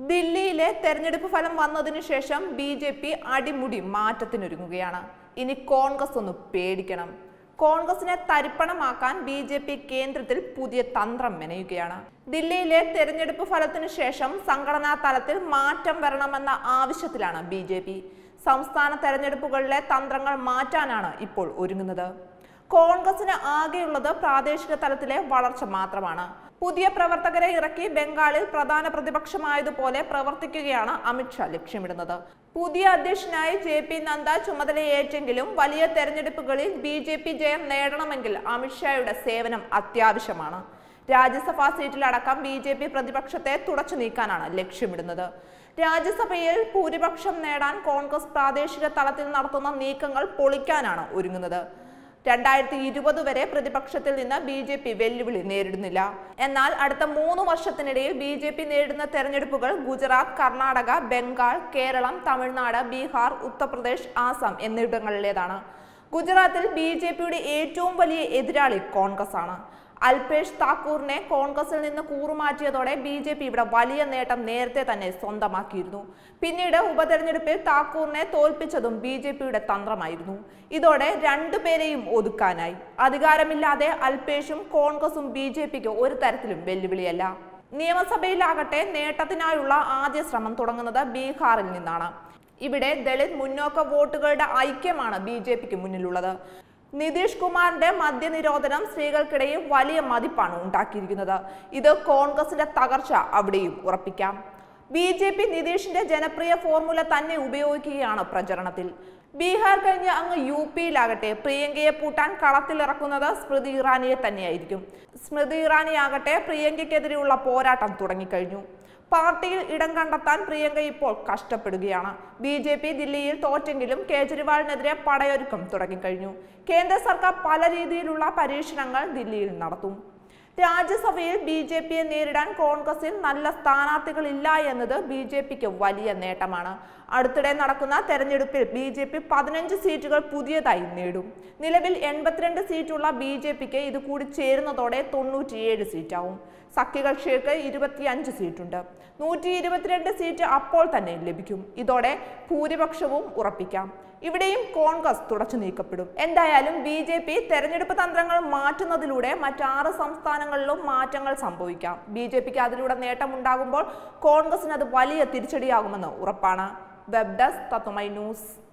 ദില്ലിയിലെ തെരഞ്ഞെടുപ്പ് ഫലം വന്നതിനു ശേഷം ബി ജെ പി അടിമുടി മാറ്റത്തിനൊരുങ്ങുകയാണ് ഇനി കോൺഗ്രസ് ഒന്ന് പേടിക്കണം കോൺഗ്രസിനെ തരിപ്പണമാക്കാൻ ബി ജെ പി കേന്ദ്രത്തിൽ പുതിയ തന്ത്രം മെനയുകയാണ് ദില്ലിയിലെ തെരഞ്ഞെടുപ്പ് ഫലത്തിനു ശേഷം സംഘടനാ തലത്തിൽ മാറ്റം വരണമെന്ന ആവശ്യത്തിലാണ് ബി ജെ പി സംസ്ഥാന തെരഞ്ഞെടുപ്പുകളിലെ തന്ത്രങ്ങൾ മാറ്റാനാണ് ഇപ്പോൾ ഒരുങ്ങുന്നത് കോൺഗ്രസിന് ആകെയുള്ളത് പ്രാദേശിക തലത്തിലെ വളർച്ച മാത്രമാണ് പുതിയ പ്രവർത്തകരെ ഇറക്കി ബംഗാളിൽ പ്രധാന പ്രതിപക്ഷമായതുപോലെ പ്രവർത്തിക്കുകയാണ് അമിത്ഷാ ലക്ഷ്യമിടുന്നത് പുതിയ അധ്യക്ഷനായി ജെ പി നദ്ദ ചുമതലയേറ്റെങ്കിലും വലിയ തെരഞ്ഞെടുപ്പുകളിൽ ബി ജെ പി ജയം നേടണമെങ്കിൽ അമിത്ഷായുടെ സേവനം അത്യാവശ്യമാണ് രാജ്യസഭാ സീറ്റിലടക്കം ബി ജെ പി പ്രതിപക്ഷത്തെ തുടച്ചു നീക്കാനാണ് ലക്ഷ്യമിടുന്നത് രാജ്യസഭയിൽ ഭൂരിപക്ഷം നേടാൻ കോൺഗ്രസ് പ്രാദേശിക തലത്തിൽ നടത്തുന്ന നീക്കങ്ങൾ പൊളിക്കാനാണ് ഒരുങ്ങുന്നത് രണ്ടായിരത്തി ഇരുപത് വരെ പ്രതിപക്ഷത്തിൽ നിന്ന് ബി ജെ പി വെല്ലുവിളി നേരിടുന്നില്ല എന്നാൽ അടുത്ത മൂന്ന് വർഷത്തിനിടയിൽ ബി ജെ പി നേരിടുന്ന തെരഞ്ഞെടുപ്പുകൾ ഗുജറാത്ത് കർണാടക ബംഗാൾ കേരളം തമിഴ്നാട് ബീഹാർ ഉത്തർപ്രദേശ് ആസാം എന്നിവിടങ്ങളിലേതാണ് ഗുജറാത്തിൽ ബി ജെ പിയുടെ ഏറ്റവും വലിയ എതിരാളി കോൺഗ്രസ് ആണ് അൽപേഷ് താക്കൂറിനെ കോൺഗ്രസിൽ നിന്ന് കൂറുമാറ്റിയതോടെ ബി ജെ പി ഇവിടെ വലിയ നേട്ടം നേരത്തെ തന്നെ സ്വന്തമാക്കിയിരുന്നു പിന്നീട് ഉപതെരഞ്ഞെടുപ്പിൽ താക്കൂറിനെ തോൽപ്പിച്ചതും ബി ജെ പിയുടെ തന്ത്രമായിരുന്നു ഇതോടെ രണ്ടുപേരെയും ഒതുക്കാനായി അധികാരമില്ലാതെ അൽപേഷും കോൺഗ്രസും ബി ജെ പിക്ക് ഒരു തരത്തിലും വെല്ലുവിളിയല്ല നിയമസഭയിലാകട്ടെ നേട്ടത്തിനായുള്ള ആദ്യ ശ്രമം തുടങ്ങുന്നത് ബീഹാറിൽ നിന്നാണ് ഇവിടെ ദളിത് മുന്നോക്ക വോട്ടുകളുടെ ഐക്യമാണ് ബി ജെ പിക്ക് മുന്നിലുള്ളത് നിതീഷ് കുമാറിന്റെ മദ്യനിരോധനം സ്ത്രീകൾക്കിടയിൽ വലിയ മതിപ്പാണ് ഉണ്ടാക്കിയിരിക്കുന്നത് ഇത് കോൺഗ്രസിന്റെ തകർച്ച അവിടെയും ഉറപ്പിക്കാം ബി ജെ പി നിതീഷിന്റെ ജനപ്രിയ ഫോർമുല തന്നെ ഉപയോഗിക്കുകയാണ് പ്രചരണത്തിൽ ബീഹാർ കഴിഞ്ഞ് അങ്ങ് യു പിയിലാകട്ടെ പ്രിയങ്കയെ പൂട്ടാൻ കളത്തിലിറക്കുന്നത് സ്മൃതി ഇറാനിയെ തന്നെയായിരിക്കും സ്മൃതി ഇറാനി ആകട്ടെ പ്രിയങ്കയ്ക്കെതിരെയുള്ള പോരാട്ടം തുടങ്ങിക്കഴിഞ്ഞു പാർട്ടിയിൽ ഇടം കണ്ടെത്താൻ പ്രിയങ്ക ഇപ്പോൾ കഷ്ടപ്പെടുകയാണ് ബി ജെ പി ദില്ലിയിൽ തോറ്റെങ്കിലും കേജ്രിവാളിനെതിരെ പടയൊരുക്കം തുടങ്ങിക്കഴിഞ്ഞു കേന്ദ്ര സർക്കാർ പല രീതിയിലുള്ള പരീക്ഷണങ്ങൾ ദില്ലിയിൽ നടത്തും രാജ്യസഭയിൽ ബി ജെ പിയെ നേരിടാൻ കോൺഗ്രസിൽ നല്ല സ്ഥാനാർത്ഥികളില്ല എന്നത് ബി ജെ പിക്ക് വലിയ നേട്ടമാണ് അടുത്തിടെ നടക്കുന്ന തെരഞ്ഞെടുപ്പിൽ ബി ജെ പി പതിനഞ്ച് സീറ്റുകൾ പുതിയതായി നേടും നിലവിൽ എൺപത്തിരണ്ട് സീറ്റുള്ള ബി ജെ പിക്ക് ഇത് കൂടി ചേരുന്നതോടെ തൊണ്ണൂറ്റിയേഴ് സീറ്റാവും സഖ്യകക്ഷികൾക്ക് ഇരുപത്തിയഞ്ച് സീറ്റുണ്ട് നൂറ്റി ഇരുപത്തിരണ്ട് സീറ്റ് അപ്പോൾ തന്നെ ലഭിക്കും ഇതോടെ ഭൂരിപക്ഷവും ഉറപ്പിക്കാം ഇവിടെയും കോൺഗ്രസ് തുടച്ചു നീക്കപ്പെടും എന്തായാലും ബി ജെ പി തെരഞ്ഞെടുപ്പ് തന്ത്രങ്ങൾ മാറ്റുന്നതിലൂടെ മറ്റാറ് സംസ്ഥാനങ്ങളിലും മാറ്റങ്ങൾ സംഭവിക്കാം ബി ജെ പിക്ക് അതിലൂടെ നേട്ടമുണ്ടാകുമ്പോൾ കോൺഗ്രസിന് അത് വലിയ തിരിച്ചടിയാകുമെന്ന് ഉറപ്പാണ് വെബ് ഡെസ്ക് തത്വമൈ ന്യൂസ്